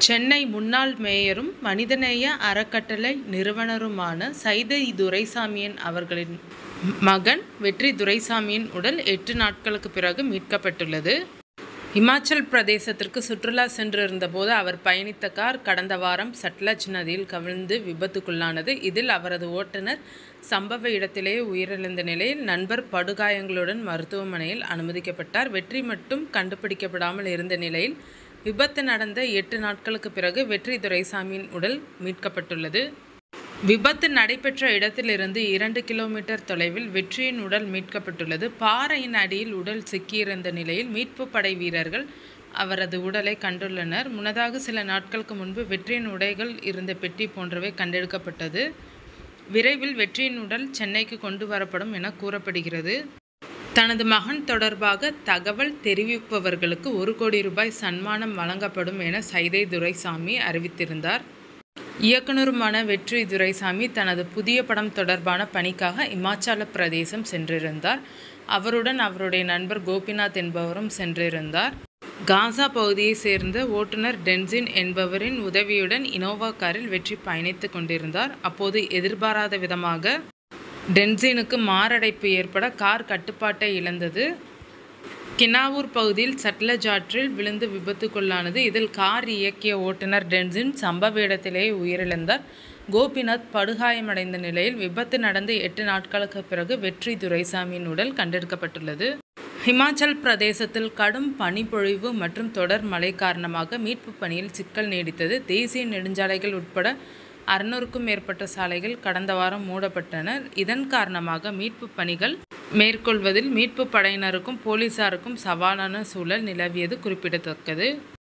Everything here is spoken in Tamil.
சென்னை முன்னாள் மேயரும் மனிதநேய அறக்கட்டளை நிறுவனருமான சைதை துரைசாமியின் அவர்களின் மகன் வெற்றி துரைசாமியின் உடல் எட்டு நாட்களுக்கு பிறகு மீட்கப்பட்டுள்ளது இமாச்சல் பிரதேசத்திற்கு சுற்றுலா சென்றிருந்தபோது அவர் பயணித்த கார் கடந்த வாரம் சட்லஜ் நதியில் கவிழ்ந்து விபத்துக்குள்ளானது இதில் அவரது ஓட்டுநர் சம்பவ இடத்திலேயே உயிரிழந்த நிலையில் நண்பர் படுகாயங்களுடன் மருத்துவமனையில் அனுமதிக்கப்பட்டார் வெற்றி மட்டும் கண்டுபிடிக்கப்படாமல் இருந்த நிலையில் விபத்து நடந்த எட்டு நாட்களுக்கு பிறகு வெற்றி துரைசாமியின் உடல் மீட்கப்பட்டுள்ளது விபத்து நடைபெற்ற இடத்திலிருந்து இரண்டு கிலோமீட்டர் தொலைவில் வெற்றியின் உடல் மீட்கப்பட்டுள்ளது பாறையின் அடியில் உடல் சிக்கியிருந்த நிலையில் மீட்பு படை வீரர்கள் அவரது உடலை கண்டுள்ளனர் முன்னதாக சில நாட்களுக்கு முன்பு வெற்றியின் உடைகள் இருந்த பெட்டி போன்றவை கண்டெடுக்கப்பட்டது விரைவில் வெற்றியின் உடல் சென்னைக்கு கொண்டு வரப்படும் என கூறப்படுகிறது தனது மகன் தொடர்பாக தகவல் தெரிவிப்பவர்களுக்கு ஒரு கோடி ரூபாய் சன்மானம் வழங்கப்படும் என சைதை துரைசாமி அறிவித்திருந்தார் இயக்குனருமான வெற்றி துரைசாமி தனது புதிய படம் தொடர்பான பணிக்காக இமாச்சல பிரதேசம் சென்றிருந்தார் அவருடன் அவருடைய நண்பர் கோபிநாத் என்பவரும் சென்றிருந்தார் காசா பகுதியை சேர்ந்த ஓட்டுநர் டென்சின் என்பவரின் உதவியுடன் இனோவா காரில் வெற்றி பயணித்து கொண்டிருந்தார் அப்போது எதிர்பாராத விதமாக டென்சினுக்கு மாரடைப்பு ஏற்பட கார் கட்டுப்பாட்டை இழந்தது கினாவூர் பகுதியில் சட்லஜ் ஆற்றில் விழுந்து விபத்துக்குள்ளானது இதில் கார் இயக்கிய ஓட்டுநர் டென்சின் சம்பவ இடத்திலேயே உயிரிழந்தார் கோபிநாத் படுகாயமடைந்த நிலையில் விபத்து நடந்து எட்டு நாட்களுக்கு பிறகு வெற்றி துரைசாமியின் உடல் கண்டெடுக்கப்பட்டுள்ளது ஹிமாச்சல் பிரதேசத்தில் கடும் பனிப்பொழிவு மற்றும் தொடர் மழை காரணமாக மீட்பு பணியில் சிக்கல் நீடித்தது தேசிய நெடுஞ்சாலைகள் உட்பட அறுநூறுக்கும் மேற்பட்ட சாலைகள் கடந்த வாரம் மூடப்பட்டன இதன் காரணமாக மீட்பு பணிகள் மேற்கொள்வதில் மீட்பு படையினருக்கும் போலீசாருக்கும் சவாலான சூழல் நிலவியது குறிப்பிடத்தக்கது